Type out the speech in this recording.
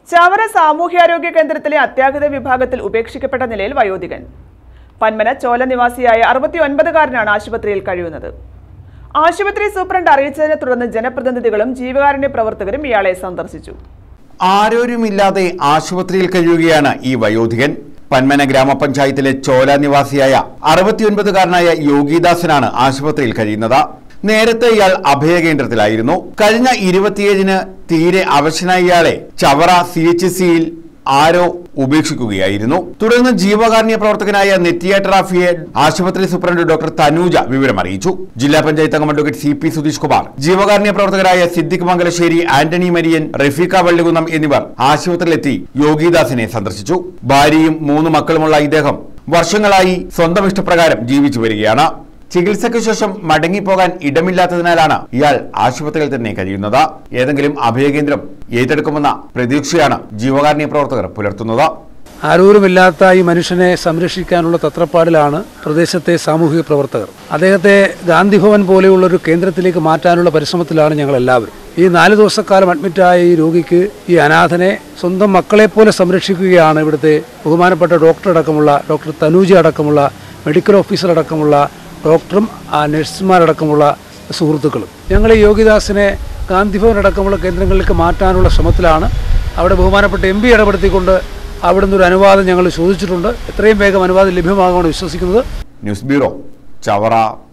ചവറ സാമൂഹ്യാരോഗ്യ കേന്ദ്രത്തിലെ അത്യാഹിത വിഭാഗത്തിൽ ഉപേക്ഷിക്കപ്പെട്ട നിലയിൽ വയോധികൻ പന്മന ചോല നിവാസിയായ അറുപത്തി ഒൻപതുകാരനാണ് ആശുപത്രിയിൽ കഴിയുന്നത് ആശുപത്രി സൂപ്രണ്ട് അറിയിച്ചതിനെ തുടർന്ന് ജനപ്രതിനിധികളും ജീവകാരുണ്യ പ്രവർത്തകരും ഇയാളെ സന്ദർശിച്ചു ആരോരുമില്ലാതെ ആശുപത്രിയിൽ കഴിയുകയാണ് ഈ വയോധികൻ പന്മന ഗ്രാമപഞ്ചായത്തിലെ ചോല നിവാസിയായ അറുപത്തിയൊൻപതുകാരനായ യോഗിദാസനാണ് ആശുപത്രിയിൽ കഴിയുന്നത് നേരത്തെ ഇയാൾ അഭയകേന്ദ്രത്തിലായിരുന്നു കഴിഞ്ഞ ഇരുപത്തിയേഴിന് തീരെ അവശനായ ഇയാളെ ചവറ സി എച്ച് സിയിൽ ആരോ ഉപേക്ഷിക്കുകയായിരുന്നു തുടർന്ന് ജീവകാരുണ്യ പ്രവർത്തകനായ നെറ്റിയ ട്രാഫിയെ ആശുപത്രി സൂപ്രണ്ട് ഡോക്ടർ തനൂജ വിവരം അറിയിച്ചു ജില്ലാ പഞ്ചായത്ത് അംഗം advocate C P Sudheesh Kumar ജീവകാരുണ്യ പ്രവർത്തകരായ സിദ്ദിഖ് മംഗലശ്ശേരി ആന്റണി മരിയൻ റഫീഖ വള്ളികുന്നം എന്നിവർ ആശുപത്രിയിലെത്തി യോഗിദാസിനെ സന്ദർശിച്ചു ഭാര്യയും മൂന്ന് മക്കളുമുള്ള ഇദ്ദേഹം വർഷങ്ങളായി സ്വന്തം ഇഷ്ടപ്രകാരം ജീവിച്ചു വരികയാണ് ചികിത്സയ്ക്ക് ശേഷം മടങ്ങിപ്പോകാൻ ഇടമില്ലാത്തതിനാലാണ് ഇയാൾ ആശുപത്രിയിൽ തന്നെ കഴിയുന്നത് ഏതെങ്കിലും അഭയകേന്ദ്രം ഏറ്റെടുക്കുമെന്ന പ്രതീക്ഷയാണ് ജീവകാരുണ്യ പ്രവർത്തകർ പുലർത്തുന്നത് ആരൂരുമില്ലാത്ത ഈ മനുഷ്യനെ സംരക്ഷിക്കാനുള്ള തത്രപ്പാടിലാണ് പ്രദേശത്തെ സാമൂഹിക പ്രവർത്തകർ അദ്ദേഹത്തെ ഗാന്ധിഭവൻ പോലെയുള്ള ഒരു കേന്ദ്രത്തിലേക്ക് മാറ്റാനുള്ള പരിശ്രമത്തിലാണ് ഞങ്ങൾ എല്ലാവരും ഈ നാല് ദിവസക്കാലം അഡ്മിറ്റായ ഈ രോഗിക്ക് ഈ അനാഥനെ സ്വന്തം മക്കളെപ്പോലെ സംരക്ഷിക്കുകയാണ് ഇവിടുത്തെ ബഹുമാനപ്പെട്ട ഡോക്ടർ അടക്കമുള്ള ഡോക്ടർ തനൂജ അടക്കമുള്ള മെഡിക്കൽ ഓഫീസർ അടക്കമുള്ള ഡോക്ടറും ആ നഴ്സുമാരടക്കമുള്ള സുഹൃത്തുക്കളും ഞങ്ങൾ ഈ യോഗിദാസിനെ ഗാന്ധിഭവൻ അടക്കമുള്ള കേന്ദ്രങ്ങളിലേക്ക് മാറ്റാനുള്ള ശ്രമത്തിലാണ് അവിടെ ബഹുമാനപ്പെട്ട എം പി ഇടപെടുത്തിക്കൊണ്ട് അവിടുന്ന് ഒരു അനുവാദം ഞങ്ങൾ ചോദിച്ചിട്ടുണ്ട് എത്രയും വേഗം അനുവാദം ലഭ്യമാകുമെന്ന് വിശ്വസിക്കുന്നത് ന്യൂസ് ബ്യൂറോ ചവറ